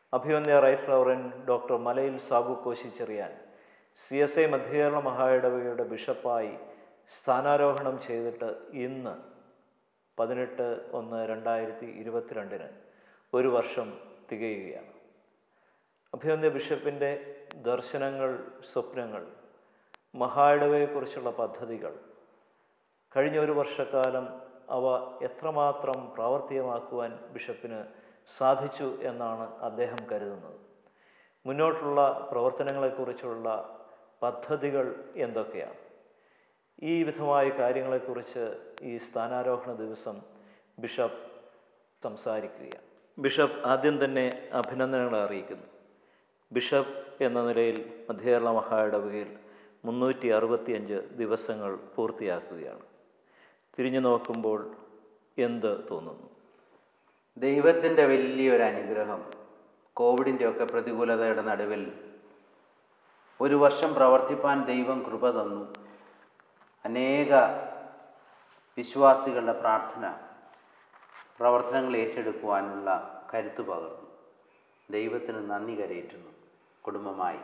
അഭിമന്യ right reverend doctor Malayil Sabu Koshy Cheriyan C S I Madhya Kerala മഹായിടവകയുടെ ബിഷപ്പായി സ്ഥാനാരോഹണം ചെയ്തിട്ട് ഇന്ന് പതിനെട്ട് ഒന്ന് രണ്ടായിരത്തി ഇരുപത്തിരണ്ടിന് ഒരു വർഷം തികയുകയാണ് അഭിമന്യ ബിഷപ്പിൻ്റെ ദർശനങ്ങൾ സ്വപ്നങ്ങൾ മഹായിടവയെക്കുറിച്ചുള്ള പദ്ധതികൾ കഴിഞ്ഞ ഒരു വർഷക്കാലം അവ എത്രമാത്രം പ്രാവർത്തികമാക്കുവാൻ ബിഷപ്പിന് സാധിച്ചു എന്നാണ് അദ്ദേഹം കരുതുന്നത് മുന്നോട്ടുള്ള പ്രവർത്തനങ്ങളെക്കുറിച്ചുള്ള പദ്ധതികൾ എന്തൊക്കെയാണ് ഈ വിധമായ കാര്യങ്ങളെക്കുറിച്ച് ഈ സ്ഥാനാരോഹണ ദിവസം ബിഷപ്പ് സംസാരിക്കുകയാണ് ബിഷപ്പ് ആദ്യം തന്നെ അഭിനന്ദനങ്ങൾ അറിയിക്കുന്നു ബിഷപ്പ് എന്ന നിലയിൽ മധ്യകേരള മഹായിടവകയിൽ മുന്നൂറ്റി അറുപത്തിയഞ്ച് ദിവസങ്ങൾ പൂർത്തിയാക്കുകയാണ് തിരിഞ്ഞു നോക്കുമ്പോൾ എന്ത് തോന്നുന്നു ദൈവത്തിൻ്റെ വലിയൊരു അനുഗ്രഹം കോവിഡിൻ്റെ ഒക്കെ പ്രതികൂലതയുടെ നടുവിൽ ഒരു വർഷം പ്രവർത്തിപ്പാൻ ദൈവം കൃപ തന്നു അനേക വിശ്വാസികളുടെ പ്രാർത്ഥന പ്രവർത്തനങ്ങൾ ഏറ്റെടുക്കുവാനുള്ള കരുത്ത് പകർന്നു ദൈവത്തിന് നന്ദി കരയേറ്റുന്നു കുടുംബമായി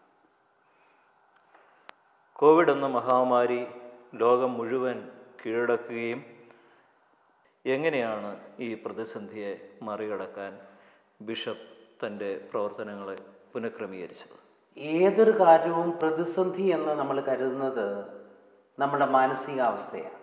കോവിഡ് എന്ന മഹാമാരി ലോകം മുഴുവൻ കീഴടക്കുകയും എങ്ങനെയാണ് ഈ പ്രതിസന്ധിയെ മറികടക്കാൻ ബിഷപ്പ് തൻ്റെ പ്രവർത്തനങ്ങളെ പുനഃക്രമീകരിച്ചത് ഏതൊരു കാര്യവും പ്രതിസന്ധി എന്ന് നമ്മൾ കരുതുന്നത് നമ്മുടെ മാനസികാവസ്ഥയാണ്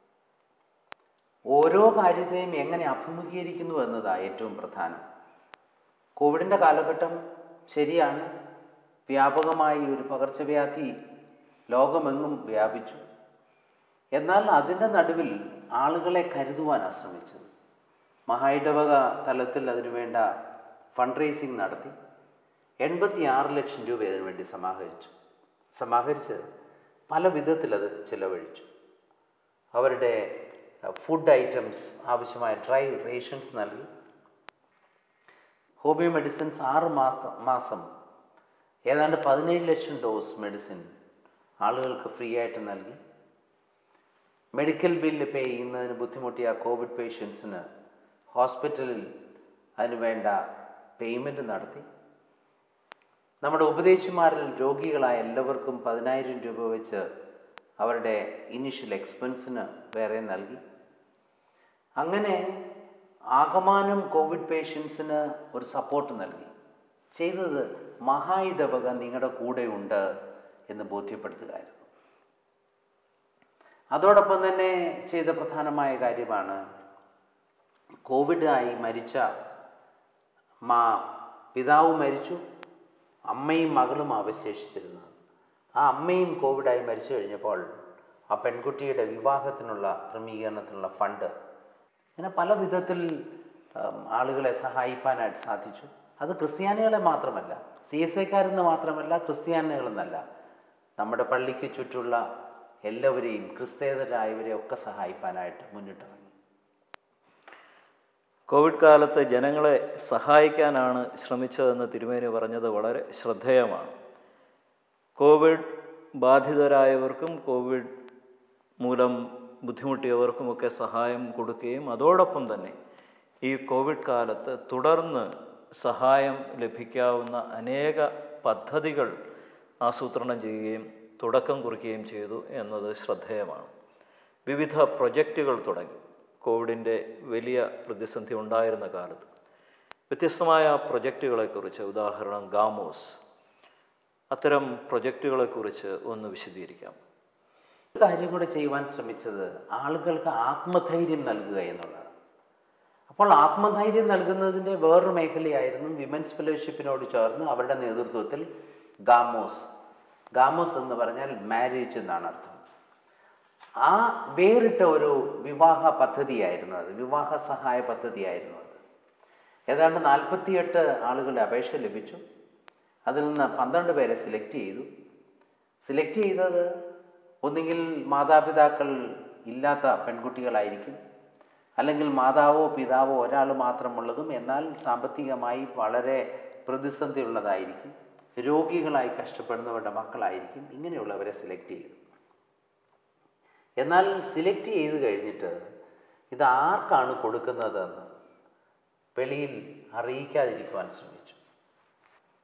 ഓരോ കാര്യത്തെയും എങ്ങനെ അഭിമുഖീകരിക്കുന്നു എന്നതാണ് ഏറ്റവും പ്രധാനം കോവിഡിൻ്റെ കാലഘട്ടം ശരിയാണ് വ്യാപകമായി ഒരു പകർച്ചവ്യാധി ലോകമെങ്ങും വ്യാപിച്ചു എന്നാൽ അതിൻ്റെ നടുവിൽ ആളുകളെ കരുതുവാനാണ് ശ്രമിച്ചത് മഹായിടവക തലത്തിൽ അതിനുവേണ്ട ഫണ്ട് റേസിംഗ് നടത്തി എൺപത്തി ആറ് ലക്ഷം രൂപ അതിനു വേണ്ടി സമാഹരിച്ചു സമാഹരിച്ച് പല വിധത്തിൽ അത് ചിലവഴിച്ചു അവരുടെ ഫുഡ് ഐറ്റംസ് ആവശ്യമായ ഡ്രൈ റേഷൻസ് നൽകി ഹോമിയോ മെഡിസിൻസ് ആറ് മാസം മാസം ഏതാണ്ട് പതിനേഴ് ലക്ഷം ഡോസ് മെഡിസിൻ ആളുകൾക്ക് ഫ്രീ ആയിട്ട് നൽകി മെഡിക്കൽ ബില്ല് പേ ചെയ്യുന്നതിന് ബുദ്ധിമുട്ടിയ കോവിഡ് പേഷ്യൻസിന് ഹോസ്പിറ്റലിൽ അതിന് വേണ്ട പേയ്മെൻറ്റ് നടത്തി നമ്മുടെ ഉപദേശിമാരിൽ രോഗികളായ എല്ലാവർക്കും പതിനായിരം രൂപ വെച്ച് അവരുടെ ഇനിഷ്യൽ എക്സ്പെൻസിന് വേറെ നൽകി അങ്ങനെ ആകമാനം കോവിഡ് പേഷ്യൻസിന് ഒരു സപ്പോർട്ട് നൽകി ചെയ്തത് മഹായിടവക നിങ്ങളുടെ കൂടെയുണ്ട് എന്ന് ബോധ്യപ്പെടുത്തുകയായിരുന്നു അതോടൊപ്പം തന്നെ ചെയ്ത പ്രധാനമായ കാര്യമാണ് കോവിഡായി മരിച്ച മാ പിതാവ് മരിച്ചു അമ്മയും മകളും അവശേഷിച്ചിരുന്നു ആ അമ്മയും കോവിഡായി മരിച്ചു കഴിഞ്ഞപ്പോൾ ആ പെൺകുട്ടിയുടെ വിവാഹത്തിനുള്ള ക്രമീകരണത്തിനുള്ള ഫണ്ട് ഇങ്ങനെ പല വിധത്തിൽ ഉം, ആളുകളെ സഹായിക്കാനായിട്ട് സാധിച്ചു അത് ക്രിസ്ത്യാനികളെ മാത്രമല്ല സി എസ് ഐക്കാരെന്ന് മാത്രമല്ല ക്രിസ്ത്യാനികളെന്നല്ല നമ്മുടെ പള്ളിക്ക് ചുറ്റുള്ള എല്ലാവരെയും ക്രിസ്തേതരായവരെ ഒക്കെ സഹായിക്കാനായിട്ട് മുന്നിട്ടിറങ്ങി കോവിഡ് കാലത്ത് ജനങ്ങളെ സഹായിക്കാനാണ് ശ്രമിച്ചതെന്ന് തിരുമേനി പറഞ്ഞത് വളരെ ശ്രദ്ധേയമാണ് കോവിഡ് ബാധിതരായവർക്കും കോവിഡ് മൂലം ബുദ്ധിമുട്ടിയവർക്കുമൊക്കെ സഹായം കൊടുക്കുകയും അതോടൊപ്പം തന്നെ ഈ കോവിഡ് കാലത്ത് തുടർന്ന് സഹായം ലഭിക്കാവുന്ന അനേക പദ്ധതികൾ ആസൂത്രണം ചെയ്യുകയും തുടക്കം കുറിക്കുകയും ചെയ്തു എന്നത് ശ്രദ്ധേയമാണ് വിവിധ പ്രൊജക്റ്റുകൾ തുടങ്ങി കോവിഡിൻ്റെ വലിയ പ്രതിസന്ധി ഉണ്ടായിരുന്ന കാലത്ത് വ്യത്യസ്തമായ പ്രൊജക്റ്റുകളെക്കുറിച്ച് ഉദാഹരണം ഗാമോസ് അത്തരം പ്രൊജക്റ്റുകളെക്കുറിച്ച് ഒന്ന് വിശദീകരിക്കാം ഒരു കാര്യം കൂടെ ചെയ്യുവാൻ ശ്രമിച്ചത് ആളുകൾക്ക് ആത്മധൈര്യം നൽകുക എന്നുള്ളതാണ് അപ്പോൾ ആത്മധൈര്യം നൽകുന്നതിൻ്റെ വേറൊരു മേഖലയായിരുന്നു വിമൻസ് ഫെലോഷിപ്പിനോട് ചേർന്ന് അവരുടെ നേതൃത്വത്തിൽ ഗാമോസ് ഗാമോസ് എന്ന് പറഞ്ഞാൽ മാരേജ് എന്നാണ് അർത്ഥം ആ വേറിട്ട ഒരു വിവാഹ പദ്ധതിയായിരുന്നു അത് വിവാഹ സഹായ പദ്ധതിയായിരുന്നു അത് ഏതാണ്ട് നാൽപ്പത്തിയെട്ട് ആളുകളുടെ അപേക്ഷ ലഭിച്ചു അതിൽ നിന്ന് പന്ത്രണ്ട് പേരെ സെലക്ട് ചെയ്തു സെലക്ട് ചെയ്തത് ഒന്നുകിൽ മാതാപിതാക്കൾ ഇല്ലാത്ത പെൺകുട്ടികളായിരിക്കും അല്ലെങ്കിൽ മാതാവോ പിതാവോ ഒരാൾ മാത്രമുള്ളതും എന്നാൽ സാമ്പത്തികമായി വളരെ പ്രതിസന്ധിയുള്ളതായിരിക്കും രോഗികളായി കഷ്ടപ്പെടുന്നവരുടെ മക്കളായിരിക്കും ഇങ്ങനെയുള്ളവരെ സെലക്ട് ചെയ്തു എന്നാൽ സെലക്ട് ചെയ്ത് കഴിഞ്ഞിട്ട് ഇത് ആർക്കാണ് കൊടുക്കുന്നതെന്ന് വെളിയിൽ അറിയിക്കാതിരിക്കുവാൻ ശ്രമിച്ചു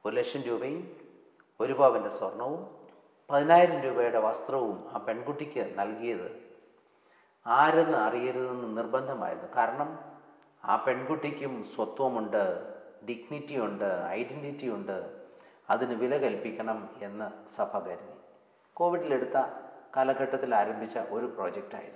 ഒരു ലക്ഷം രൂപയും ഒരു പവൻ്റെ സ്വർണവും പതിനായിരം രൂപയുടെ വസ്ത്രവും ആ പെൺകുട്ടിക്ക് നൽകിയത് ആരെന്ന് അറിയരുതെന്ന് നിർബന്ധമായിരുന്നു കാരണം ആ പെൺകുട്ടിക്കും സ്വത്വമുണ്ട് ഡിഗ്നിറ്റി ഉണ്ട് ഐഡൻറ്റിറ്റി ഉണ്ട് അതിന് വില കൽപ്പിക്കണം എന്ന് സഭ കരുതി കോവിഡിലെടുത്ത കാലഘട്ടത്തിൽ ആരംഭിച്ച ഒരു പ്രോജക്റ്റായിരുന്നു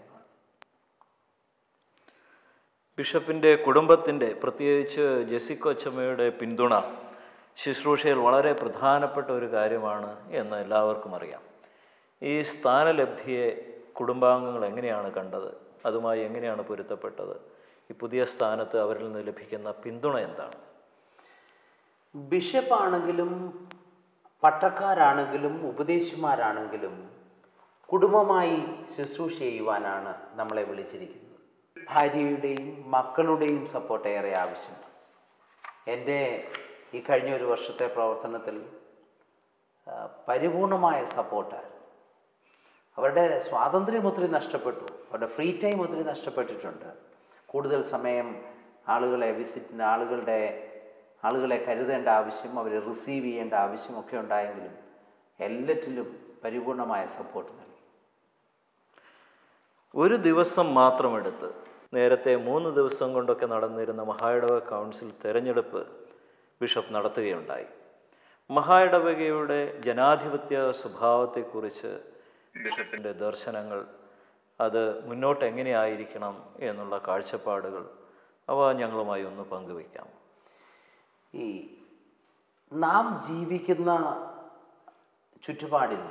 ബിഷപ്പിൻ്റെ കുടുംബത്തിൻ്റെ പ്രത്യേകിച്ച് ജെസിക്കൊച്ചമ്മയുടെ പിന്തുണ ശുശ്രൂഷയിൽ വളരെ പ്രധാനപ്പെട്ട ഒരു കാര്യമാണ് എന്ന് എല്ലാവർക്കും അറിയാം ഈ സ്ഥാനലബ്ധിയെ കുടുംബാംഗങ്ങൾ എങ്ങനെയാണ് കണ്ടത് അതുമായി എങ്ങനെയാണ് പൊരുത്തപ്പെട്ടത് ഈ പുതിയ സ്ഥാനത്ത് അവരിൽ നിന്ന് ലഭിക്കുന്ന പിന്തുണ എന്താണ് ബിഷപ്പാണെങ്കിലും പട്ടക്കാരാണെങ്കിലും ഉപദേശിമാരാണെങ്കിലും കുടുംബമായി ശുശ്രൂഷ ചെയ്യുവാനാണ് നമ്മളെ വിളിച്ചിരിക്കുന്നത് ഭാര്യയുടെയും മക്കളുടെയും സപ്പോർട്ട് ഏറെ ആവശ്യമുണ്ട് എൻ്റെ ഈ കഴിഞ്ഞ ഒരു വർഷത്തെ പ്രവർത്തനത്തിൽ ആ, പരിപൂർണമായ സപ്പോർട്ടായിരുന്നു അവരുടെ സ്വാതന്ത്ര്യം ഒത്തിരി നഷ്ടപ്പെട്ടു അവരുടെ ഫ്രീ ടൈം ഒത്തിരി നഷ്ടപ്പെട്ടിട്ടുണ്ട് കൂടുതൽ സമയം ആളുകളെ വിസിറ്റിന് ആളുകളുടെ ആളുകളെ കരുതേണ്ട ആവശ്യം അവരെ റിസീവ് ചെയ്യേണ്ട ആവശ്യമൊക്കെ ഉണ്ടായെങ്കിലും എല്ലാറ്റിലും പരിപൂർണമായ സപ്പോർട്ട് നൽകി ഒരു ദിവസം മാത്രമെടുത്ത് നേരത്തെ മൂന്ന് ദിവസം കൊണ്ടൊക്കെ നടന്നിരുന്ന മഹായിടവ കൗൺസിൽ തെരഞ്ഞെടുപ്പ് ബിഷപ്പ് നടത്തുകയുണ്ടായി മഹായിടവകയുടെ ജനാധിപത്യ സ്വഭാവത്തെക്കുറിച്ച് ബിഷപ്പിൻ്റെ ദർശനങ്ങൾ അത് മുന്നോട്ട് എങ്ങനെയായിരിക്കണം എന്നുള്ള കാഴ്ചപ്പാടുകൾ അവ ഞങ്ങളുമായി ഒന്ന് പങ്കുവയ്ക്കാം ഈ നാം ജീവിക്കുന്ന ചുറ്റുപാടിൽ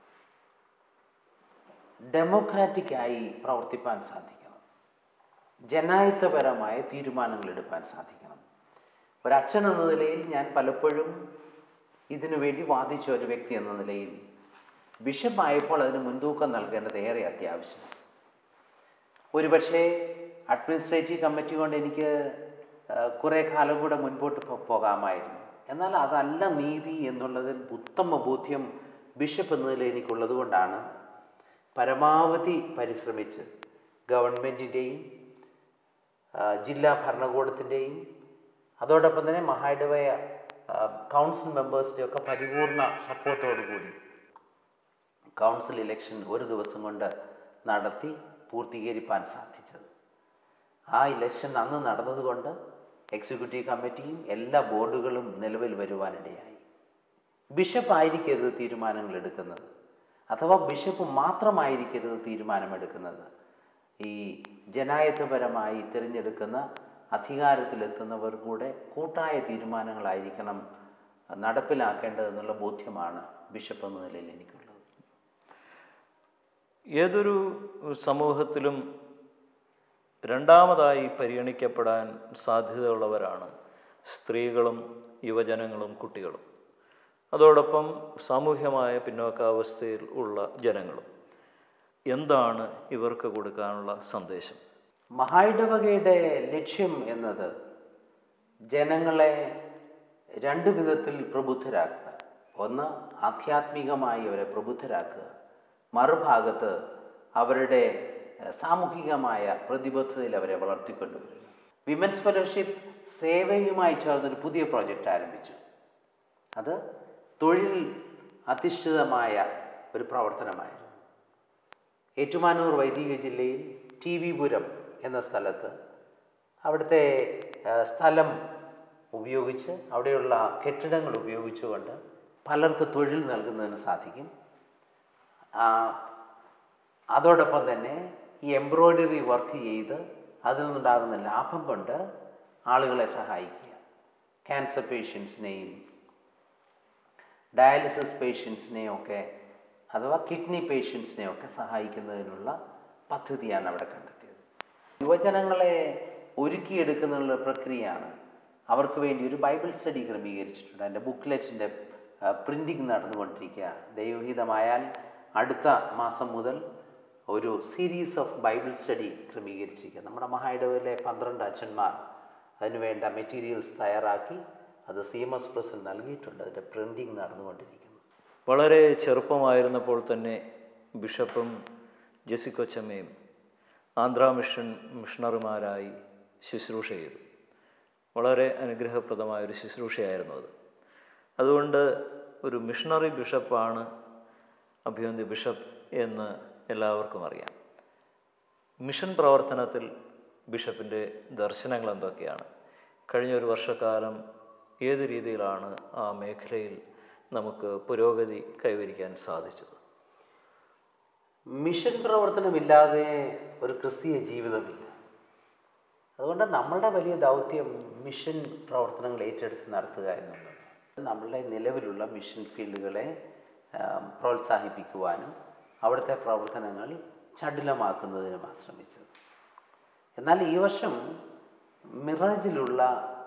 ഡെമോക്രാറ്റിക്കായി പ്രവർത്തിപ്പാൻ സാധിക്കണം ജനായത്തപരമായ തീരുമാനങ്ങൾ എടുക്കാൻ സാധിക്കണം ഒരച്ഛൻ എന്ന നിലയിൽ ഞാൻ പലപ്പോഴും ഇതിനു വേണ്ടി വാദിച്ച ഒരു വ്യക്തി എന്ന നിലയിൽ ബിഷപ്പായപ്പോൾ അതിന് മുൻതൂക്കം നൽകേണ്ടത് ഏറെ അത്യാവശ്യമാണ് ഒരുപക്ഷെ അഡ്മിനിസ്ട്രേറ്റീവ് കമ്മിറ്റി കൊണ്ട് എനിക്ക് ആ, കുറേ കാലം കൂടെ മുൻപോട്ട് പോ- പോകാമായിരുന്നു എന്നാൽ അതല്ല നീതി എന്നുള്ളതിൽ ഉത്തമ ബോധ്യം ബിഷപ്പ് എന്നതിൽ എനിക്കുള്ളത് കൊണ്ടാണ് പരമാവധി പരിശ്രമിച്ച് ഗവൺമെൻറ്റിൻ്റെയും ജില്ലാ ഭരണകൂടത്തിൻ്റെയും അതോടൊപ്പം തന്നെ മഹായിടവയ കൗൺസിൽ മെമ്പേഴ്സിൻ്റെയും ഒക്കെ പരിപൂർണ സപ്പോർട്ടോടു കൂടി കൗൺസിൽ ഇലക്ഷൻ ഒരു ദിവസം കൊണ്ട് നടത്തി പൂർത്തീകരിപ്പാൻ സാധിച്ചത് ആ ഇലക്ഷൻ അന്ന് നടന്നതുകൊണ്ട് എക്സിക്യൂട്ടീവ് കമ്മിറ്റിയും എല്ലാ ബോർഡുകളും നിലവിൽ വരുവാനിടയായി ബിഷപ്പ് ആയിരിക്കരുത് തീരുമാനങ്ങൾ എടുക്കുന്നത് അഥവാ ബിഷപ്പ് മാത്രമായിരിക്കരുത് തീരുമാനമെടുക്കുന്നത് ഈ ജനായത്തപരമായി തിരഞ്ഞെടുക്കുന്ന അധികാരത്തിലെത്തുന്നവർ കൂടെ കൂട്ടായ തീരുമാനങ്ങളായിരിക്കണം നടപ്പിലാക്കേണ്ടതെന്നുള്ള ബോധ്യമാണ് ബിഷപ്പ് എന്ന നിലയിൽ എനിക്കുള്ളത് ഏതൊരു സമൂഹത്തിലും രണ്ടാമതായി പരിഗണിക്കപ്പെടാൻ സാധ്യതയുള്ളവരാണ് സ്ത്രീകളും യുവജനങ്ങളും കുട്ടികളും അതോടൊപ്പം സാമൂഹ്യമായ പിന്നോക്കാവസ്ഥയിൽ ഉള്ള ജനങ്ങളും എന്താണ് ഇവർക്ക് കൊടുക്കാനുള്ള സന്ദേശം മഹായിടവകയുടെ ലക്ഷ്യം എന്നത് ജനങ്ങളെ രണ്ട് വിധത്തിൽ പ്രബുദ്ധരാക്കുക ഒന്ന് ആധ്യാത്മികമായി അവരെ പ്രബുദ്ധരാക്കുക മറുഭാഗത്ത് അവരുടെ എഹ്, സാമൂഹികമായ പ്രതിബദ്ധതയിൽ അവരെ വളർത്തിക്കൊണ്ടുവരിക വിമൻസ് ഫെലോഷിപ്പ് സേവയുമായി ചേർന്നൊരു പുതിയ പ്രോജക്റ്റ് ആരംഭിച്ചു അത് തൊഴിൽ അധിഷ്ഠിതമായ ഒരു പ്രവർത്തനമായിരുന്നു ഏറ്റുമാനൂർ വൈദിക ജില്ലയിൽ ടി വി പുരം എന്ന സ്ഥലത്ത് അവിടുത്തെ ആ, സ്ഥലം ഉപയോഗിച്ച് അവിടെയുള്ള കെട്ടിടങ്ങൾ ഉപയോഗിച്ചുകൊണ്ട് പലർക്ക് തൊഴിൽ നൽകുന്നതിന് സാധിക്കും ആ, അതോടൊപ്പം തന്നെ ഈ എംബ്രോയ്ഡറി വർക്ക് ചെയ്ത് അതിൽ നിന്നുണ്ടാകുന്ന ലാഭം കൊണ്ട് ആളുകളെ സഹായിക്കുക ക്യാൻസർ പേഷ്യൻസിനെയും ഡയാലിസിസ് പേഷ്യൻസിനെയും ഒക്കെ അഥവാ കിഡ്നി പേഷ്യൻസിനെയും ഒക്കെ സഹായിക്കുന്നതിനുള്ള പദ്ധതിയാണ് അവിടെ കണ്ടെത്തിയത് യുവജനങ്ങളെ ഒരുക്കിയെടുക്കുന്നതിനുള്ള പ്രക്രിയയാണ് അവർക്ക് വേണ്ടി ഒരു ബൈബിൾ സ്റ്റഡി ക്രമീകരിച്ചിട്ടുണ്ട് അതിൻ്റെ ബുക്ക്ലെറ്റിൻ്റെ പ്രിൻറ്റിങ് നടന്നുകൊണ്ടിരിക്കുക ദൈവഹിതമായാൽ അടുത്ത മാസം മുതൽ ഒരു സീരീസ് ഓഫ് ബൈബിൾ സ്റ്റഡി ക്രമീകരിച്ചിരിക്കുക നമ്മുടെ മഹായിടവിലെ പന്ത്രണ്ട് അച്ഛന്മാർ അതിനുവേണ്ട മെറ്റീരിയൽസ് തയ്യാറാക്കി അത് സി എം എസ് പ്രസിൽ നൽകിയിട്ടുണ്ട് അതിൻ്റെ പ്രിൻറ്റിങ് നടന്നുകൊണ്ടിരിക്കുന്നു വളരെ ചെറുപ്പമായിരുന്നപ്പോൾ തന്നെ ബിഷപ്പും ജെസിക്കൊച്ചമ്മയും ആന്ധ്ര മിഷൻ മിഷണറിമാരായി ശുശ്രൂഷ ചെയ്തു വളരെ അനുഗ്രഹപ്രദമായ ഒരു ശുശ്രൂഷയായിരുന്നു അത് അതുകൊണ്ട് ഒരു മിഷണറി ബിഷപ്പാണ് അഭിവന്തി ബിഷപ്പ് എന്ന് എല്ലാവർക്കും അറിയാം മിഷൻ പ്രവർത്തനത്തിൽ ബിഷപ്പിൻ്റെ ദർശനങ്ങൾ എന്തൊക്കെയാണ് കഴിഞ്ഞ ഒരു വർഷക്കാലം ഏത് രീതിയിലാണ് ആ മേഖലയിൽ നമുക്ക് പുരോഗതി കൈവരിക്കാൻ സാധിച്ചത് മിഷൻ പ്രവർത്തനമില്ലാതെ ഒരു ക്രിസ്തീയ ജീവിതമില്ല അതുകൊണ്ട് നമ്മളുടെ വലിയ ദൗത്യം മിഷൻ പ്രവർത്തനങ്ങൾ ഏറ്റെടുത്ത് നടത്തുക എന്നുള്ളത് നമ്മളുടെ നിലവിലുള്ള മിഷൻ ഫീൽഡുകളെ ആ, പ്രോത്സാഹിപ്പിക്കുവാനും അവിടുത്തെ പ്രവർത്തനങ്ങൾ ചടുലമാക്കുന്നതിനുമാണ് ശ്രമിച്ചത് എന്നാൽ ഈ വർഷം മിറാജിലുള്ള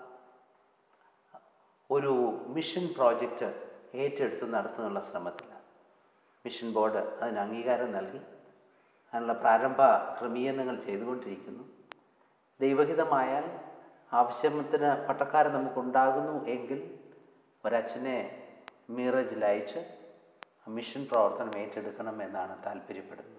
ഒരു മിഷൻ പ്രോജക്റ്റ് ഏറ്റെടുത്ത് നടത്തുന്നുള്ള ശ്രമത്തിലാണ് മിഷൻ ബോർഡ് അതിന് അംഗീകാരം നൽകി അതിനുള്ള പ്രാരംഭ ക്രമീകരണങ്ങൾ ചെയ്തുകൊണ്ടിരിക്കുന്നു ദൈവഹിതമായാൽ ആവശ്യത്തിന് പട്ടക്കാരൻ നമുക്കുണ്ടാകുന്നു എങ്കിൽ ഒരച്ഛനെ മീറജിൽ അയച്ച് മിഷൻ പ്രവർത്തനം ഏറ്റെടുക്കണം എന്നാണ് താല്പര്യപ്പെടുന്നത്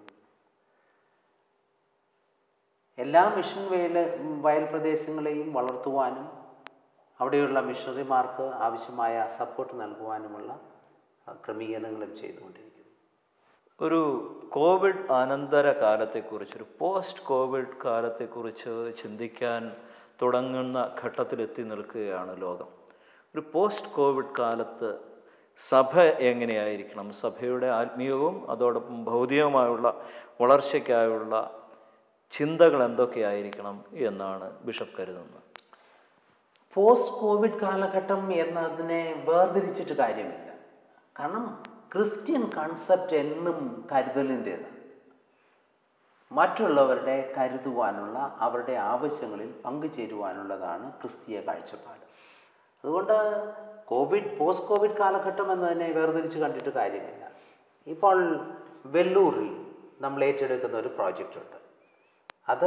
എല്ലാ മിഷൻ വയൽ വയൽ പ്രദേശങ്ങളെയും വളർത്തുവാനും അവിടെയുള്ള മിഷണറിമാർക്ക് ആവശ്യമായ സപ്പോർട്ട് നൽകുവാനുമുള്ള ആ, ക്രമീകരണങ്ങളും ചെയ്തുകൊണ്ടിരിക്കുന്നു ഒരു കോവിഡ് അനന്തര കാലത്തെക്കുറിച്ച് ഒരു പോസ്റ്റ് കോവിഡ് കാലത്തെക്കുറിച്ച് ചിന്തിക്കാൻ തുടങ്ങുന്ന ഘട്ടത്തിലെത്തി നിൽക്കുകയാണ് ലോകം ഒരു പോസ്റ്റ് കോവിഡ് കാലത്ത് സഭ എങ്ങനെയായിരിക്കണം സഭയുടെ ആത്മീയവും അതോടൊപ്പം ഭൗതികമായുള്ള വളർച്ചയ്ക്കായുള്ള ചിന്തകൾ എന്തൊക്കെയായിരിക്കണം എന്നാണ് ബിഷപ്പ് കരുതുന്നത് പോസ്റ്റ് കോവിഡ് കാലഘട്ടം എന്നതിനെ വേർതിരിച്ചിട്ട് കാര്യമില്ല കാരണം ക്രിസ്ത്യൻ കൺസെപ്റ്റ് എന്നും കരുതലിൻ്റേതാണ് മറ്റുള്ളവരുടെ കരുതുവാനുള്ള അവരുടെ ആവശ്യങ്ങളിൽ പങ്കുചേരുവാനുള്ളതാണ് ക്രിസ്തീയ കാഴ്ചപ്പാട് അതുകൊണ്ട് കോവിഡ് പോസ്റ്റ് കോവിഡ് കാലഘട്ടം എന്നതിനെ വേർതിരിച്ച് കണ്ടിട്ട് കാര്യമില്ല ഇപ്പോൾ വെല്ലൂരിൽ നമ്മൾ ഏറ്റെടുക്കുന്ന ഒരു പ്രോജക്റ്റ് ഉണ്ട് അത്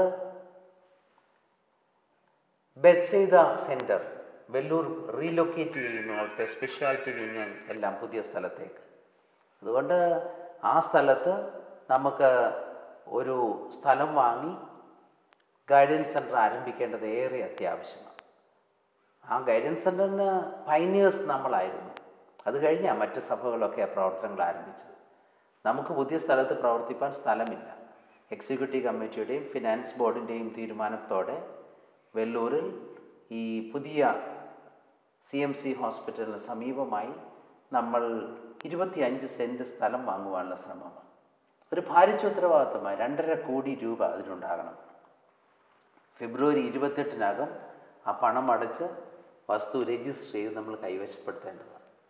ബെത്സൈദ സെൻറ്റർ വെല്ലൂർ റീലൊക്കേറ്റ് ചെയ്യുന്നു അവിടുത്തെ സ്പെഷ്യാലിറ്റി വിങ് എല്ലാം പുതിയ സ്ഥലത്തേക്ക് അതുകൊണ്ട് ആ സ്ഥലത്ത് നമുക്ക് ഒരു സ്ഥലം വാങ്ങി ഗൈഡൻസ് സെൻറ്റർ ആരംഭിക്കേണ്ടത് ഏറെ അത്യാവശ്യമാണ് ആ ഗൈഡൻസ് സെൻറ്ററിന് പൈനിയേഴ്സ് നമ്മളായിരുന്നു അത് കഴിഞ്ഞാൽ മറ്റ് സഭകളൊക്കെ ആ പ്രവർത്തനങ്ങൾ ആരംഭിച്ചത് നമുക്ക് പുതിയ സ്ഥലത്ത് പ്രവർത്തിപ്പാൻ സ്ഥലമില്ല എക്സിക്യൂട്ടീവ് കമ്മിറ്റിയുടെയും ഫിനാൻസ് ബോർഡിൻ്റെയും തീരുമാനത്തോടെ വെല്ലൂരിൽ ഈ പുതിയ സി എം സി ഹോസ്പിറ്റലിന് സമീപമായി നമ്മൾ ഇരുപത്തിയഞ്ച് സെൻറ്റ് സ്ഥലം വാങ്ങുവാനുള്ള ശ്രമമാണ് ഒരു ഭാരിച്ച ഉത്തരവാദിത്തമായി രണ്ടര കോടി രൂപ അതിനുണ്ടാകണം ഫെബ്രുവരി ഇരുപത്തെട്ടിനകം ആ പണം അടച്ച് വസ്തു രജിസ്റ്റർ ചെയ്ത് നമ്മൾ കൈവശപ്പെടുത്തേണ്ടതാണ്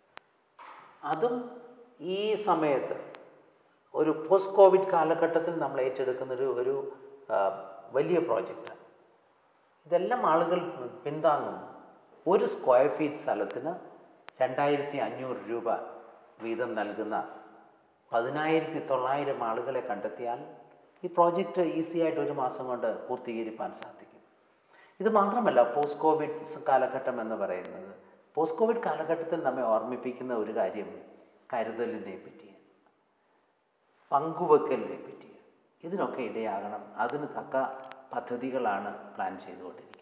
അതും ഈ സമയത്ത് ഒരു പോസ്റ്റ് കോവിഡ് കാലഘട്ടത്തിൽ നമ്മൾ ഏറ്റെടുക്കുന്ന ഒരു ഒരു ആ, വലിയ പ്രോജക്റ്റാണ് ഇതെല്ലാം ആളുകൾ പിന്താങ്ങുന്നു ഒരു സ്ക്വയർ ഫീറ്റ് സ്ഥലത്തിന് രണ്ടായിരത്തി അഞ്ഞൂറ് രൂപ വീതം നൽകുന്ന പതിനായിരത്തി തൊള്ളായിരം ആളുകളെ കണ്ടെത്തിയാൽ ഈ പ്രോജക്റ്റ് ഈസി ആയിട്ട് ഒരു മാസം കൊണ്ട് പൂർത്തീകരിക്കാൻ സാധിക്കും ഇത് മാത്രമല്ല പോസ്റ്റ് കോവിഡ് കാലഘട്ടം എന്ന് പറയുന്നത് പോസ്റ്റ് കോവിഡ് കാലഘട്ടത്തിൽ നമ്മെ ഓർമ്മിപ്പിക്കുന്ന ഒരു കാര്യം കരുതലിനെ പറ്റിയാണ് പങ്കുവെക്കലിനെ പറ്റി ഇതിനൊക്കെ ഇടയാകണം അതിന് തക്ക പദ്ധതികളാണ് പ്ലാൻ ചെയ്തുകൊണ്ടിരിക്കുന്നത്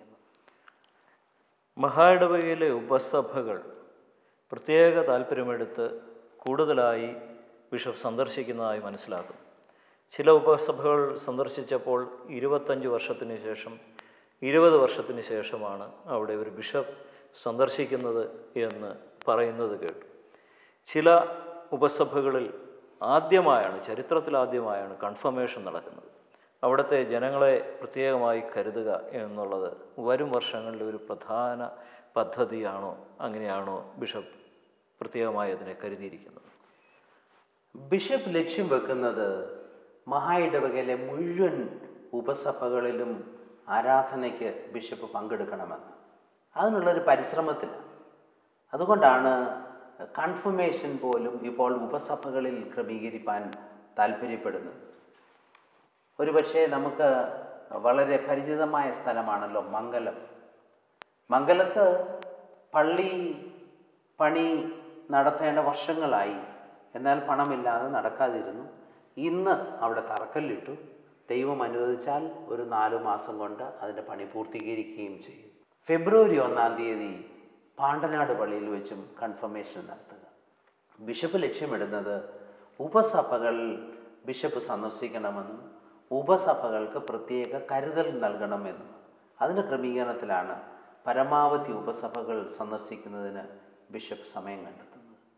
മഹായിടവകയിലെ ഉപസഭകൾ പ്രത്യേക താല്പര്യമെടുത്ത് കൂടുതലായി ബിഷപ്പ് സന്ദർശിക്കുന്നതായി മനസ്സിലാക്കുന്നു ചില ഉപസഭകൾ സന്ദർശിച്ചപ്പോൾ ഇരുപത്തഞ്ച് വർഷത്തിന് ശേഷം ഇരുപത് വർഷത്തിന് ശേഷമാണ് അവിടെ ഒരു ബിഷപ്പ് സന്ദർശിക്കുന്നത് എന്ന് പറയുന്നത് കേട്ടു ചില ഉപസഭകളിൽ ആദ്യമായാണ് ചരിത്രത്തിൽ ആദ്യമായാണ് കൺഫർമേഷൻ നടക്കുന്നത് അവിടുത്തെ ജനങ്ങളെ പ്രത്യേകമായി കരുതുക എന്നുള്ളത് വരും വർഷങ്ങളിലെ ഒരു പ്രധാന പദ്ധതിയാണോ അങ്ങനെയാണോ ബിഷപ്പ് പ്രത്യേകമായി അതിനെ കരുതിയിരിക്കുന്നത് ബിഷപ്പ് ലക്ഷ്യം വെക്കുന്നത് മഹാ ഇടവകയിലെ മുഴുവൻ ഉപസഭകളിലും ആരാധനയ്ക്ക് ബിഷപ്പ് പങ്കെടുക്കണമെന്ന് അതിനുള്ളൊരു പരിശ്രമത്തിൽ അതുകൊണ്ടാണ് കൺഫർമേഷൻ പോലും ഇപ്പോൾ ഉപസഭകളിൽ ക്രമീകരിക്കാൻ താല്പര്യപ്പെടുന്നത് ഒരുപക്ഷെ നമുക്ക് വളരെ പരിചിതമായ സ്ഥലമാണല്ലോ മംഗലം മംഗലത്ത് പള്ളി പണി നടത്തേണ്ട വർഷങ്ങളായി എന്നാൽ പണമില്ലാതെ നടക്കാതിരുന്നു ഇന്ന് അവിടെ തറക്കല്ലിട്ടു ദൈവം അനുവദിച്ചാൽ ഒരു നാലു മാസം കൊണ്ട് അതിൻ്റെ പണി പൂർത്തീകരിക്കുകയും ചെയ്യും ഫെബ്രുവരി ഒന്നാം തീയതി പാണ്ടനാട് പള്ളിയിൽ വെച്ചും കൺഫർമേഷൻ നടത്തുക ബിഷപ്പ് ലക്ഷ്യമിടുന്നത് ഉപസഭകൾ ബിഷപ്പ് സന്ദർശിക്കണമെന്നും ഉപസഭകൾക്ക് പ്രത്യേക കരുതൽ നൽകണമെന്നും അതിൻ്റെ ക്രമീകരണത്തിലാണ് പരമാവധി ഉപസഭകൾ സന്ദർശിക്കുന്നതിന് ബിഷപ്പ് സമയം കണ്ടെത്തുന്നത്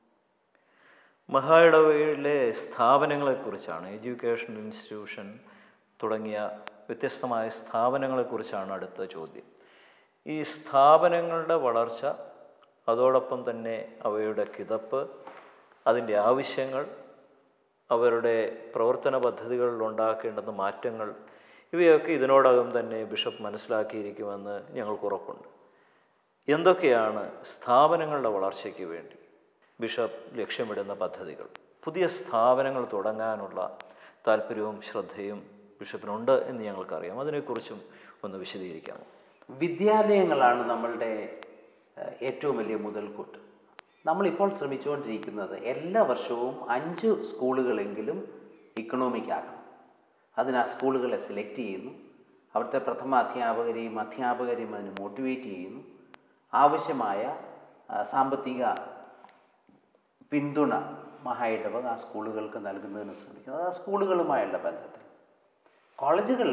മഹായിടവയിലെ സ്ഥാപനങ്ങളെക്കുറിച്ചാണ് എഡ്യൂക്കേഷൻ ഇൻസ്റ്റിറ്റ്യൂഷൻ തുടങ്ങിയ വ്യത്യസ്തമായ സ്ഥാപനങ്ങളെക്കുറിച്ചാണ് അടുത്ത ചോദ്യം ഈ സ്ഥാപനങ്ങളുടെ വളർച്ച അതോടൊപ്പം തന്നെ അവയുടെ കിതപ്പ് അതിൻ്റെ ആവശ്യങ്ങൾ അവരുടെ പ്രവർത്തന പദ്ധതികളിൽ ഉണ്ടാക്കേണ്ടുന്ന മാറ്റങ്ങൾ ഇവയൊക്കെ ഇതിനോടകം തന്നെ ബിഷപ്പ് മനസ്സിലാക്കിയിരിക്കുമെന്ന് ഞങ്ങൾക്ക് ഉറപ്പുണ്ട് എന്തൊക്കെയാണ് സ്ഥാപനങ്ങളുടെ വളർച്ചയ്ക്ക് വേണ്ടി ബിഷപ്പ് ലക്ഷ്യമിടുന്ന പദ്ധതികൾ പുതിയ സ്ഥാപനങ്ങൾ തുടങ്ങാനുള്ള താല്പര്യവും ശ്രദ്ധയും ബിഷപ്പിനുണ്ട് എന്ന് ഞങ്ങൾക്കറിയാം അതിനെക്കുറിച്ചും ഒന്ന് വിശദീകരിക്കാമോ വിദ്യാലയങ്ങളാണ് നമ്മളുടെ ഏഹ്, ഏറ്റവും വലിയ മുതൽക്കൂട്ട് നമ്മളിപ്പോൾ ശ്രമിച്ചുകൊണ്ടിരിക്കുന്നത് എല്ലാ വർഷവും അഞ്ച് സ്കൂളുകളെങ്കിലും ഇക്കണോമിക് ആക്കണം അതിന് ആ സ്കൂളുകളെ സെലക്ട് ചെയ്യുന്നു അവിടുത്തെ പ്രഥമ അധ്യാപകരെയും അധ്യാപകരെയും അതിന് മോട്ടിവേറ്റ് ചെയ്യുന്നു ആവശ്യമായ ആ, സാമ്പത്തിക പിന്തുണ മഹായിടവക ആ സ്കൂളുകൾക്ക് നൽകുന്നതിന് ശ്രമിക്കുന്നത് അത് ആ സ്കൂളുകളുമായുള്ള ബന്ധത്തിൽ കോളേജുകൾ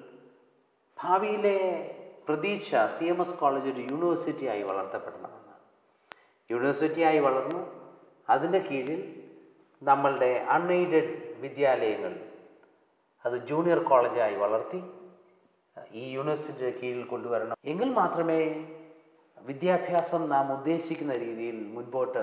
ഭാവിയിലെ പ്രതീക്ഷ സി എം എസ് കോളേജ് ഒരു യൂണിവേഴ്സിറ്റിയായി വളർത്തപ്പെടണമെന്നാണ് യൂണിവേഴ്സിറ്റിയായി വളർന്ന് അതിൻ്റെ കീഴിൽ നമ്മളുടെ അൺഎയ്ഡഡ് വിദ്യാലയങ്ങൾ അത് ജൂനിയർ കോളേജായി വളർത്തി ഈ യൂണിവേഴ്സിറ്റിയുടെ കീഴിൽ കൊണ്ടുവരണം എങ്കിൽ മാത്രമേ വിദ്യാഭ്യാസം നാം ഉദ്ദേശിക്കുന്ന രീതിയിൽ മുൻപോട്ട്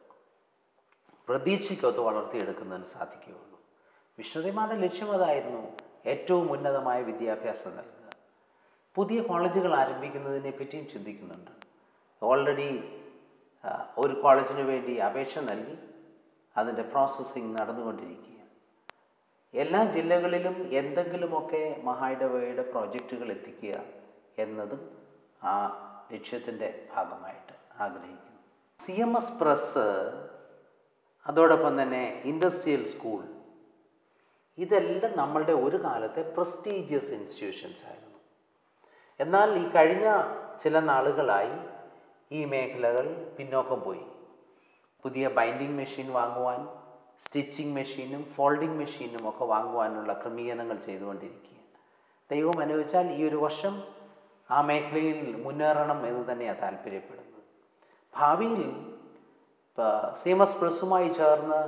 പ്രതീക്ഷയ്ക്കൊത്ത് വളർത്തിയെടുക്കുന്നതിന് സാധിക്കുകയുള്ളൂ മിഷണറിമാരുടെ ലക്ഷ്യം അതായിരുന്നു ഏറ്റവും ഉന്നതമായ വിദ്യാഭ്യാസം നൽകുക പുതിയ കോളേജുകൾ ആരംഭിക്കുന്നതിനെ പറ്റിയും ചിന്തിക്കുന്നുണ്ട് ഓൾറെഡി ഒരു കോളേജിന് വേണ്ടി അപേക്ഷ നൽകി അതിൻ്റെ പ്രോസസ്സിങ് നടന്നുകൊണ്ടിരിക്കുക എല്ലാ ജില്ലകളിലും എന്തെങ്കിലുമൊക്കെ മഹായിടവയുടെ പ്രോജക്റ്റുകൾ എത്തിക്കുക എന്നതും ആ ലക്ഷ്യത്തിൻ്റെ ഭാഗമായിട്ട് ആഗ്രഹിക്കുന്നു സി എം എസ് പ്രസ് അതോടൊപ്പം തന്നെ ഇൻഡസ്ട്രിയൽ സ്കൂൾ ഇതെല്ലാം നമ്മളുടെ ഒരു കാലത്തെ പ്രസ്റ്റീജിയസ് ഇൻസ്റ്റിറ്റ്യൂഷൻസ് ആയിരുന്നു എന്നാൽ ഈ കഴിഞ്ഞ ചില നാളുകളായി ഈ മേഖലകൾ പിന്നോക്കം പോയി പുതിയ ബൈൻഡിങ് മെഷീൻ വാങ്ങുവാൻ സ്റ്റിച്ചിങ് മെഷീനും ഫോൾഡിംഗ് മെഷീനും ഒക്കെ വാങ്ങുവാനുള്ള ക്രമീകരണങ്ങൾ ചെയ്തുകൊണ്ടിരിക്കുക ദൈവം അനുവദിച്ചാൽ ഈ ഒരു വർഷം ആ മേഖലയിൽ മുന്നേറണം എന്ന് തന്നെയാണ് താല്പര്യപ്പെടുന്നത് ഭാവിയിൽ ഇപ്പോൾ സി എം എസ് പ്രസ്സുമായി ചേർന്ന്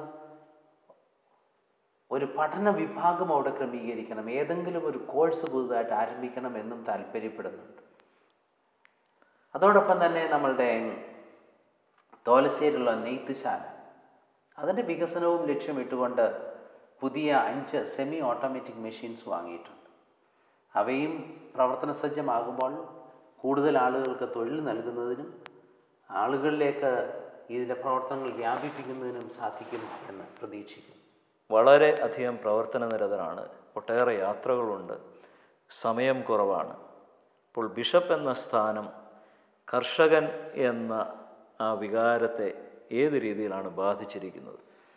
ഒരു പഠന വിഭാഗം അവിടെ ക്രമീകരിക്കണം ഏതെങ്കിലും ഒരു കോഴ്സ് പുതുതായിട്ട് ആരംഭിക്കണം എന്നും താല്പര്യപ്പെടുന്നുണ്ട് അതോടൊപ്പം തന്നെ നമ്മളുടെ തോലശ്ശേരിയുള്ള നെയ്ത്തുശാല അതിൻ്റെ വികസനവും ലക്ഷ്യമിട്ടുകൊണ്ട് പുതിയ അഞ്ച് സെമി ഓട്ടോമാറ്റിക് മെഷീൻസ് വാങ്ങിയിട്ടുണ്ട് അവയും പ്രവർത്തന സജ്ജമാകുമ്പോൾ കൂടുതൽ ആളുകൾക്ക് തൊഴിൽ നൽകുന്നതിനും ആളുകളിലേക്ക് ഇതിൻ്റെ പ്രവർത്തനങ്ങൾ വ്യാപിപ്പിക്കുന്നതിനും സാധിക്കും എന്ന് പ്രതീക്ഷിക്കുന്നു വളരെ അധികം പ്രവർത്തന നിരതനാണ് ഒട്ടേറെ യാത്രകളുണ്ട് സമയം കുറവാണ് അപ്പോൾ ബിഷപ്പ് എന്ന സ്ഥാനം കർഷകൻ എന്ന ആ വികാരത്തെ ഏത് രീതിയിലാണ് ബാധിച്ചിരിക്കുന്നത്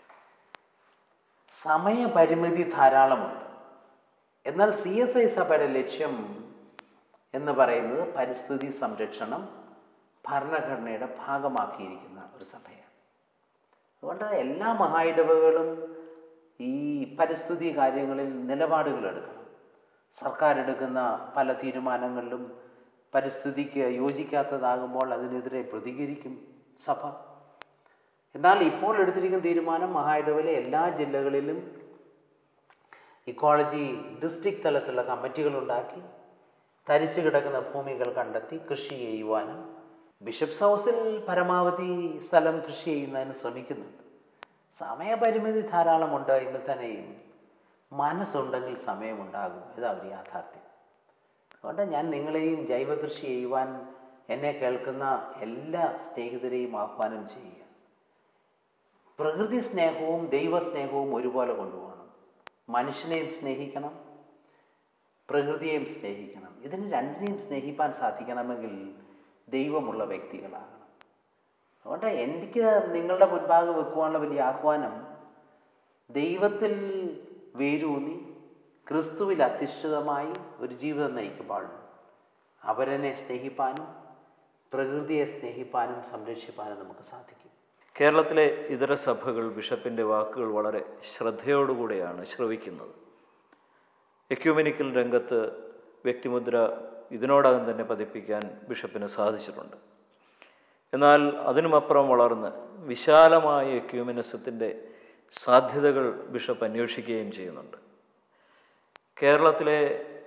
സമയപരിമിതി ധാരാളമുണ്ട് എന്നാൽ സി എസ് ഐ സഭയുടെ ലക്ഷ്യം എന്ന് പറയുന്നത് പരിസ്ഥിതി സംരക്ഷണം ഭരണഘടനയുടെ ഭാഗമാക്കിയിരിക്കുന്ന ഒരു സഭയാണ് അതുകൊണ്ട് എല്ലാ മഹായിടവകളും ഈ പരിസ്ഥിതി കാര്യങ്ങളിൽ നിലപാടുകൾ എടുക്കണം സർക്കാർ എടുക്കുന്ന പല തീരുമാനങ്ങളിലും പരിസ്ഥിതിക്ക് യോജിക്കാത്തതാകുമ്പോൾ അതിനെതിരെ പ്രതികരിക്കും സഭ എന്നാൽ ഇപ്പോൾ എടുത്തിരിക്കുന്ന തീരുമാനം മഹായിടവിലെ എല്ലാ ജില്ലകളിലും ഇക്കോളജി ഡിസ്ട്രിക്ട് തലത്തിലുള്ള കമ്മിറ്റികൾ ഉണ്ടാക്കി തരിച്ചു കിടക്കുന്ന ഭൂമികൾ കണ്ടെത്തി കൃഷി ചെയ്യുവാനും ബിഷപ്സ് ഹൗസിൽ പരമാവധി സ്ഥലം കൃഷി ചെയ്യുന്നതിന് ശ്രമിക്കുന്നുണ്ട് സമയപരിമിതി ധാരാളമുണ്ട് എങ്കിൽ തന്നെയും മനസ്സുണ്ടെങ്കിൽ സമയമുണ്ടാകും ഇതാ ഒരു യാഥാർത്ഥ്യം അതുകൊണ്ട് ഞാൻ നിങ്ങളെയും ജൈവ കൃഷി ചെയ്യുവാൻ എന്നെ കേൾക്കുന്ന എല്ലാ സ്നേഹിതരെയും ആഹ്വാനം ചെയ്യുക പ്രകൃതി സ്നേഹവും ദൈവസ്നേഹവും ഒരുപോലെ കൊണ്ടുപോകണം മനുഷ്യനെയും സ്നേഹിക്കണം പ്രകൃതിയെയും സ്നേഹിക്കണം ഇതിന് രണ്ടിനെയും സ്നേഹിപ്പാൻ സാധിക്കണമെങ്കിൽ ദൈവമുള്ള വ്യക്തികളാകണം അതുകൊണ്ട് എനിക്ക് നിങ്ങളുടെ മുൻപാകെ വെക്കുവാനുള്ള വലിയ ആഹ്വാനം ദൈവത്തിൽ വേരൂന്നി ക്രിസ്തുവിൽ അധിഷ്ഠിതമായി ഒരു ജീവിതം നയിക്കുമ്പോൾ അവരെന്നെ സ്നേഹിപ്പാനും പ്രകൃതിയെ സ്നേഹിപ്പാനും സംരക്ഷിപ്പാനും നമുക്ക് സാധിക്കും കേരളത്തിലെ ഇതര സഭകൾ ബിഷപ്പിൻ്റെ വാക്കുകൾ വളരെ ശ്രദ്ധയോടുകൂടെയാണ് ശ്രവിക്കുന്നത് എക്യൂമെനിക്കൽ രംഗത്ത് വ്യക്തിമുദ്ര ഇതിനോടകം തന്നെ പതിപ്പിക്കാൻ ബിഷപ്പിന് സാധിച്ചിട്ടുണ്ട് എന്നാൽ അതിനുമപ്പുറം വളർന്ന് വിശാലമായ എക്യൂമിനിസത്തിൻ്റെ സാധ്യതകൾ ബിഷപ്പ് അന്വേഷിക്കുകയും ചെയ്യുന്നുണ്ട് കേരളത്തിലെ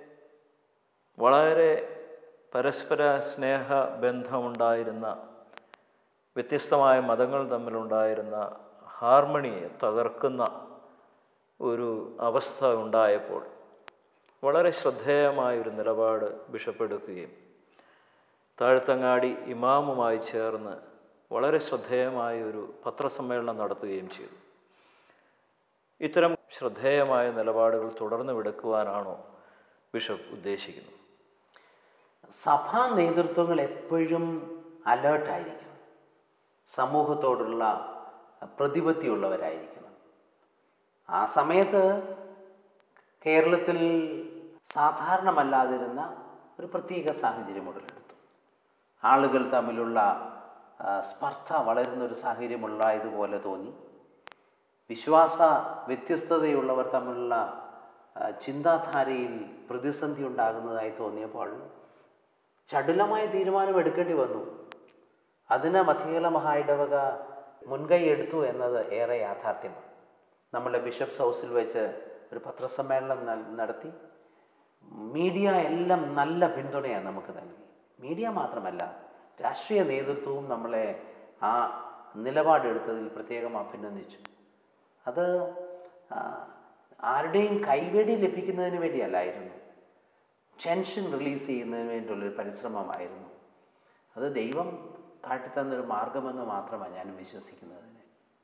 വളരെ പരസ്പര സ്നേഹ ബന്ധമുണ്ടായിരുന്ന വ്യത്യസ്തമായ മതങ്ങൾ തമ്മിലുണ്ടായിരുന്ന ഹാർമണിയെ തകർക്കുന്ന ഒരു അവസ്ഥ ഉണ്ടായപ്പോൾ വളരെ ശ്രദ്ധേയമായൊരു നിലപാട് ബിഷപ്പ് എടുക്കുകയും താഴ്ത്തങ്ങാടി ഇമാമുമായി ചേർന്ന് വളരെ ശ്രദ്ധേയമായ ഒരു പത്രസമ്മേളനം നടത്തുകയും ചെയ്തു ഇത്തരം ശ്രദ്ധേയമായ നിലപാടുകൾ തുടർന്ന് എടുക്കുവാനാണോ ബിഷപ്പ് ഉദ്ദേശിക്കുന്നത് സഭാ നേതൃത്വങ്ങൾ എപ്പോഴും അലേർട്ടായിരിക്കണം സമൂഹത്തോടുള്ള പ്രതിപത്തിയുള്ളവരായിരിക്കണം ആ സമയത്ത് കേരളത്തിൽ സാധാരണമല്ലാതിരുന്ന ഒരു പ്രത്യേക സാഹചര്യം ഉടലെടുത്തു ആളുകൾ തമ്മിലുള്ള ആ, സ്പർദ്ധ വളരുന്ന ഒരു സാഹചര്യമുള്ളതുപോലെ തോന്നി വിശ്വാസ വ്യത്യസ്തതയുള്ളവർ തമ്മിലുള്ള ആ, ചിന്താധാരയിൽ പ്രതിസന്ധി ഉണ്ടാകുന്നതായി തോന്നിയപ്പോൾ ചടുലമായ തീരുമാനം എടുക്കേണ്ടി വന്നു അതിന് മധ്യകേരള മഹായിടവക മുൻകൈ എടുത്തു എന്നത് ഏറെ യാഥാർത്ഥ്യമാണ് നമ്മുടെ ബിഷപ്സ് ഹൗസിൽ വെച്ച് ഒരു പത്രസമ്മേളനം നൽ- നടത്തി മീഡിയ എല്ലാം നല്ല പിന്തുണയാണ് നമുക്ക് നൽകി മീഡിയ മാത്രമല്ല രാഷ്ട്രീയ നേതൃത്വവും നമ്മളെ ആ നിലപാടെടുത്തതിൽ പ്രത്യേകം അഭിനന്ദിച്ചു അത് ആ, ആരുടെയും കൈവേടി ലഭിക്കുന്നതിന് വേണ്ടിയല്ലായിരുന്നു ടെൻഷൻ റിലീസ് ചെയ്യുന്നതിന് വേണ്ടിയുള്ളൊരു പരിശ്രമമായിരുന്നു അത് ദൈവം കാട്ടിത്തന്നൊരു മാർഗമെന്ന് മാത്രമാണ് ഞാൻ വിശ്വസിക്കുന്നതിന്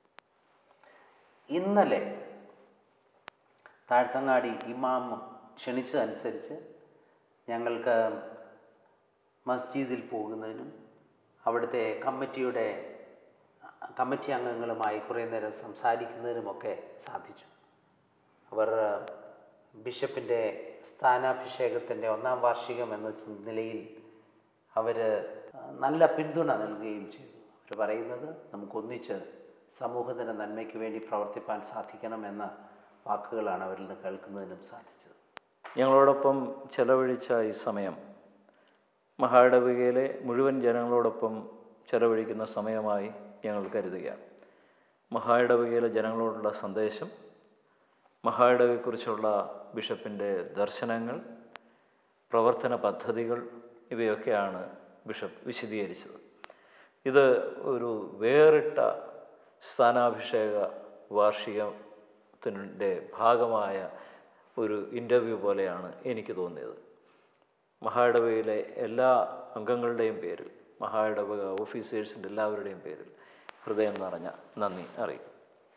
ഇന്നലെ താഴ്ത്തങ്ങാടി ഇമാം ക്ഷണിച്ചതനുസരിച്ച് ഞങ്ങൾക്ക് മസ്ജിദിൽ പോകുന്നതിനും അവിടുത്തെ കമ്മിറ്റിയുടെ കമ്മിറ്റി അംഗങ്ങളുമായി കുറേ നേരം സംസാരിക്കുന്നതിനുമൊക്കെ സാധിച്ചു അവർ ബിഷപ്പിൻ്റെ സ്ഥാനാഭിഷേകത്തിൻ്റെ ഒന്നാം വാർഷികം എന്ന നിലയിൽ അവർ നല്ല പിന്തുണ നൽകുകയും ചെയ്തു അവർ പറയുന്നത് നമുക്കൊന്നിച്ച് സമൂഹത്തിൻ്റെ നന്മയ്ക്ക് വേണ്ടി പ്രവർത്തിപ്പാൻ സാധിക്കണമെന്ന വാക്കുകളാണ് അവരിൽ നിന്ന് കേൾക്കുന്നതിനും സാധിച്ചത് ഞങ്ങളോടൊപ്പം ചെലവഴിച്ച ഈ സമയം മഹായിടവകയിലെ മുഴുവൻ ജനങ്ങളോടൊപ്പം ചെലവഴിക്കുന്ന സമയമായി ഞങ്ങൾ കരുതുകയാണ് മഹായിടവകയിലെ ജനങ്ങളോടുള്ള സന്ദേശം മഹായിടവയെക്കുറിച്ചുള്ള ബിഷപ്പിൻ്റെ ദർശനങ്ങൾ പ്രവർത്തന പദ്ധതികൾ ഇവയൊക്കെയാണ് ബിഷപ്പ് വിശദീകരിച്ചത് ഇത് ഒരു വേറിട്ട സ്ഥാനാഭിഷേക വാർഷികത്തിൻ്റെ ഭാഗമായ ഒരു ഇൻ്റർവ്യൂ പോലെയാണ് എനിക്ക് തോന്നിയത് മഹായിടവകയിലെ എല്ലാ അംഗങ്ങളുടെയും പേരിൽ മഹായിടവക ഓഫീസേഴ്സിൻ്റെ എല്ലാവരുടെയും പേരിൽ ഹൃദയം നിറഞ്ഞ നന്ദി അറിയിക്കും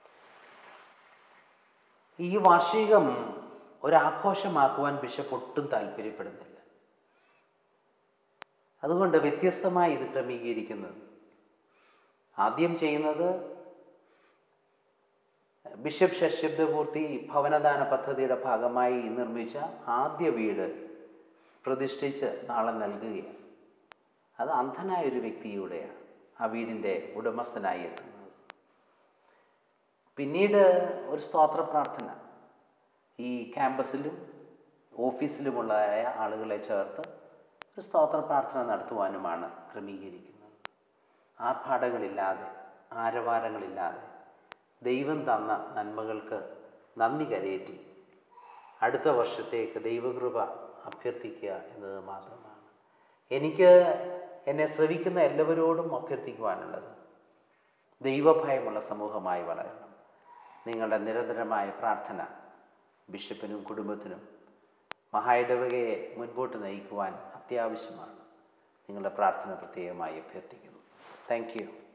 ഈ വാർഷികം ഒരാഘോഷമാക്കുവാൻ ബിഷപ്പ് ഒട്ടും താല്പര്യപ്പെടുന്നില്ല അതുകൊണ്ട് വ്യത്യസ്തമായി ഇത് ക്രമീകരിക്കുന്നത് ആദ്യം ചെയ്യുന്നത് ബിഷപ്പ് ഷഷ്യബ്ദപൂർത്തി ഭവനദാന പദ്ധതിയുടെ ഭാഗമായി നിർമ്മിച്ച ആദ്യ വീട് പ്രതിഷ്ഠിച്ച് നാളെ നൽകുകയാണ് അത് അന്ധനായ ഒരു വ്യക്തിയുടെയാണ് ആ വീടിൻ്റെ ഉടമസ്ഥനായി എത്തുന്നത് പിന്നീട് ഒരു സ്തോത്ര പ്രാർത്ഥന ഈ ക്യാമ്പസിലും ഓഫീസിലുമുള്ള ആളുകളെ ചേർത്ത് ഒരു സ്തോത്ര പ്രാർത്ഥന നടത്തുവാനുമാണ് ക്രമീകരിക്കുന്നത് ആർഭാടങ്ങളില്ലാതെ ആരവാരങ്ങളില്ലാതെ ദൈവം തന്ന നന്മകൾക്ക് നന്ദി കരയേറ്റി അടുത്ത വർഷത്തേക്ക് ദൈവകൃപ അഭ്യർത്ഥിക്കുക എന്നത് മാത്രമാണ് എനിക്ക് എന്നെ ശ്രവിക്കുന്ന എല്ലാവരോടും അഭ്യർത്ഥിക്കുവാനുള്ളത് ദൈവഭയമുള്ള സമൂഹമായി വളരണം നിങ്ങളുടെ നിരന്തരമായ പ്രാർത്ഥന ബിഷപ്പിനും കുടുംബത്തിനും മഹായിടവകയെ മുൻപോട്ട് നയിക്കുവാൻ അത്യാവശ്യമാണ് നിങ്ങളുടെ പ്രാർത്ഥന പ്രത്യേകമായി അഭ്യർത്ഥിക്കുന്നു താങ്ക് യു